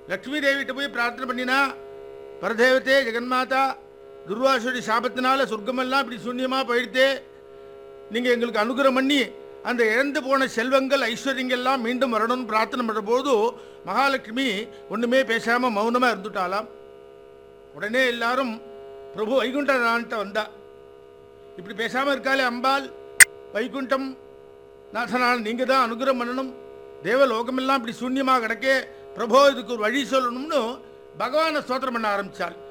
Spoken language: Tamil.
லக்ஷ்மி தேவிட்ட போய் பிரார்த்தனை பண்ணினா பரதேவத்தே ஜெகன்மாதா துர்வாசுடைய சாபத்தினால சொர்க்கமெல்லாம் இப்படி சூன்யமாக போயிடுத்தே நீங்கள் எங்களுக்கு அனுகிரகம் பண்ணி அந்த இழந்து போன செல்வங்கள் ஐஸ்வர்யங்கள்லாம் மீண்டும் வரணும்னு பிரார்த்தனை பண்ணுற போது மகாலட்சுமி ஒன்றுமே பேசாமல் மௌனமாக இருந்துட்டாலாம் உடனே எல்லாரும் பிரபு வைகுண்டநான்ட்ட வந்தா இப்படி பேசாமல் இருக்காளே அம்பாள் வைகுண்டம் நாதனால் நீங்கள் தான் அனுகிரகம் பண்ணணும் தேவலோகமெல்லாம் இப்படி சூன்யமாக கிடக்கே பிரபோ இதுக்கு ஒரு வழி சொல்லணும்னு பகவானை ஸ்தோத்திரம் பண்ண ஆரம்பித்தாள்